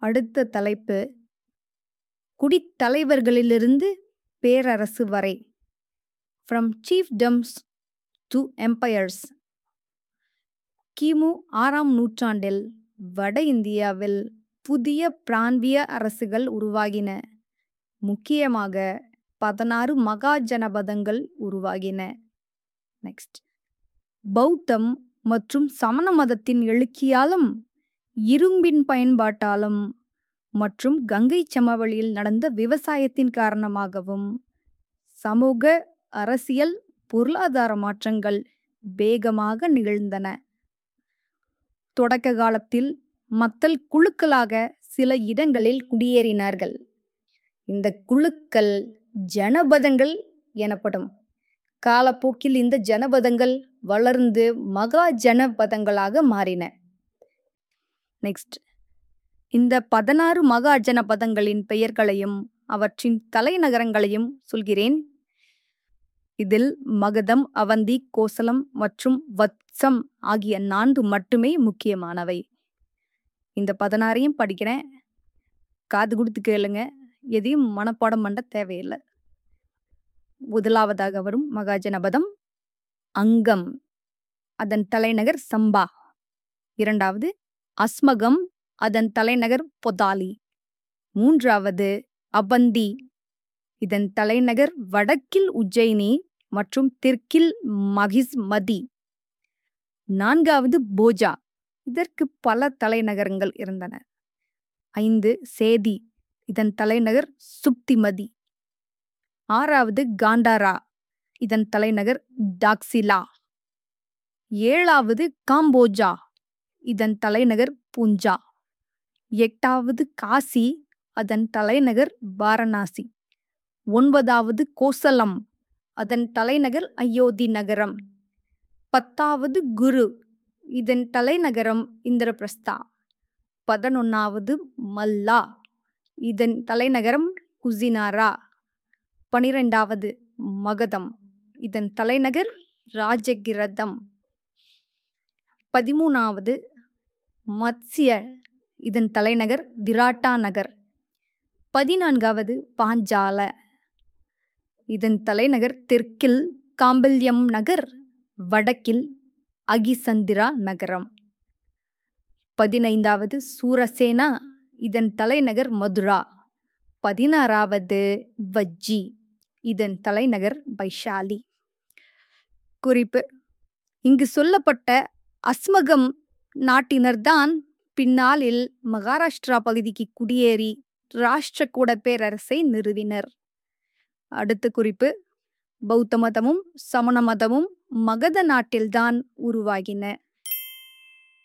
அடுத்த தலைப்பு குடித்தலைவர்களிலிருந்து பேரரசு வரை ஃப்ரம் chiefdoms டு எம்பையர்ஸ் கிமு ஆறாம் நூற்றாண்டில் வட இந்தியாவில் புதிய பிராந்திய அரசுகள் உருவாகின முக்கியமாக பதினாறு மகாஜனபதங்கள் உருவாகின நெக்ஸ்ட் பௌத்தம் மற்றும் சமண மதத்தின் எழுச்சியாலும் இரும்பின் பயன்பாட்டாலும் மற்றும் கங்கை சமவெளியில் நடந்த விவசாயத்தின் காரணமாகவும் சமூக அரசியல் பொருளாதார மாற்றங்கள் வேகமாக நிகழ்ந்தன தொடக்க காலத்தில் மக்கள் குழுக்களாக சில இடங்களில் குடியேறினார்கள் இந்த குழுக்கள் ஜனபதங்கள் எனப்படும் காலப்போக்கில் இந்த ஜனபதங்கள் வளர்ந்து மகா ஜனபதங்களாக மாறின நெக்ஸ்ட் இந்த பதினாறு மகா ஜனபதங்களின் பெயர்களையும் அவற்றின் தலைநகரங்களையும் சொல்கிறேன் இதில் மகதம் அவந்தி கோசலம் மற்றும் வத்சம் ஆகிய நான்கு மட்டுமே முக்கியமானவை இந்த பதினாறையும் படிக்கிறேன் காது கொடுத்து கேளுங்க எதையும் மனப்பாடம் பண்ண தேவையில்லை முதலாவதாக வரும் மகாஜனபதம் அங்கம் அதன் தலைநகர் சம்பா இரண்டாவது அஸ்மகம் அதன் தலைநகர் பொதாலி மூன்றாவது அபந்தி இதன் தலைநகர் வடக்கில் உஜ்ஜயினி மற்றும் தெற்கில் மகிஸ்மதி நான்காவது போஜா இதற்கு பல தலைநகரங்கள் இருந்தன ஐந்து சேதி இதன் தலைநகர் சுக்திமதி ஆறாவது காண்டாரா இதன் தலைநகர் டாக்சிலா ஏழாவது காம்போஜா இதன் தலைநகர் பூஞ்சா எட்டாவது காசி அதன் தலைநகர் வாரணாசி ஒன்பதாவது கோசலம் அதன் தலைநகர் அயோத்தி நகரம் பத்தாவது குரு இதன் தலைநகரம் இந்திரபிரஸ்தா பதினொன்னாவது மல்லா இதன் தலைநகரம் குசினாரா பனிரெண்டாவது மகதம் இதன் தலைநகர் ராஜகிரதம் பதிமூணாவது மத்ஸ்ய இதன் தலைநகர் விராட்டா நகர் பதினான்காவது பாஞ்சால இதன் தலைநகர் தெற்கில் காம்பல்யம் நகர் வடக்கில் அகிசந்திரா நகரம் பதினைந்தாவது சூரசேனா இதன் தலைநகர் மதுரா பதினாறாவது வஜ்ஜி இதன் தலைநகர் வைஷாலி குறிப்பு இங்கு சொல்லப்பட்ட அஸ்மகம் நாட்டினர்தான் பின்னாளில் மகாராஷ்டிரா பகுதிக்கு குடியேறி ராஷ்டிரகூட பேரரசை நிறுவினர் அடுத்த குறிப்பு பௌத்த மதமும் சமண மதமும் மகத நாட்டில்தான் உருவாகின